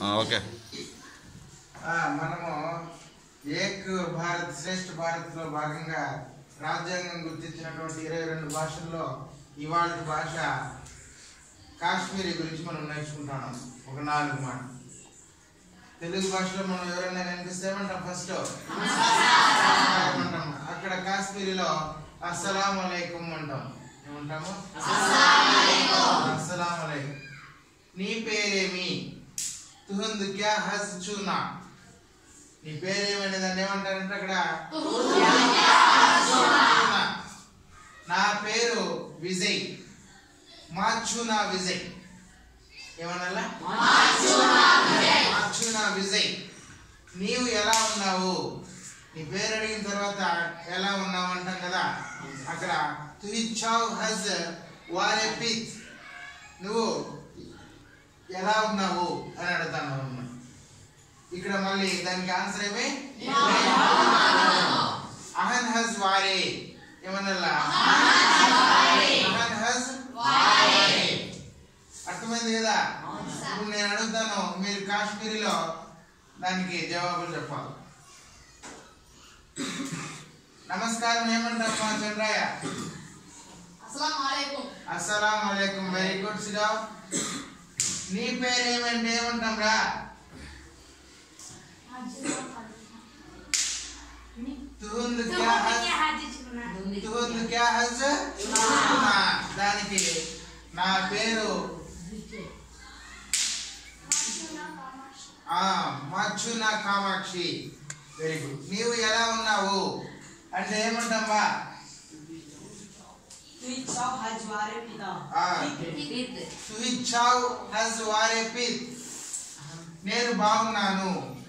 ఆ, ఓకే ఆ, మనము ఏక్ భారత్ శ్రేష్ఠ భారత్ లో భాగంగా రాజ్యాంగం గుర్తించినటువంటి ఇరవై రెండు భాషల్లో ఇవాళ భాష కాశ్మీరీ గురించి మనం నేర్చుకుంటున్నాం ఒక నాలుగు మాట తెలుగు భాషలో మనం ఎవరైనా కనిపిస్తే ఏమంటాం ఫస్ట్ ఏమంటాం అక్కడ కాశ్మీరీలో అస్సలాం అలైకుం అంటాం ఏమంటాము అస్సలాం అలైకుం నీ పేరేమి తుహంద్ క్యా హజ్ చూనా నీ పేరేమని దాన్ని ఏమంటారంటే అక్కడ చూనా. నా పేరు విజయ్ మాచునా విజయ్ ఏమనాలా మాచునా విజయ్ నీవు ఎలా ఉన్నావు నీ పేరు అడిగిన తర్వాత ఎలా ఉన్నావు అంటాం కదా అక్కడ తుహిచ్చావ్ హజ్ వారే పిత్ నువ్వు ఎలా ఉన్నావు అని అడుగుతాను అన్నమాట. ఇక్కడ మళ్ళీ దానికి ఆన్సర్ ఏమి అహన్ హజ్ వారే ఏమన్నా అహన్ హజ్ వారే అర్థమైంది కదా ఇప్పుడు నేను అడుగుతాను మీరు కాశ్మీరీలో దానికి జవాబులు చెప్పాలి నమస్కారం ఏమంటారు చంద్రయ్య అస్సలాము అలైకుం అస్సలం అలైకుం వెరీ గుడ్ సిరావ్ నీ పేరు ఏమంటే ఏమంటాం రా తుహుంద్ క్యా హజ్ తుహుంద్ క్యా హజ్ నా దానికి నా పేరు ఆ మచ్చున కామాక్షి వెరీ గుడ్ నీవు ఎలా ఉన్నావు అంటే ఏమంటాం బా ఆ, సుహిచ్చావ్ హజ్ వారే పిత్ నేను బాగున్నాను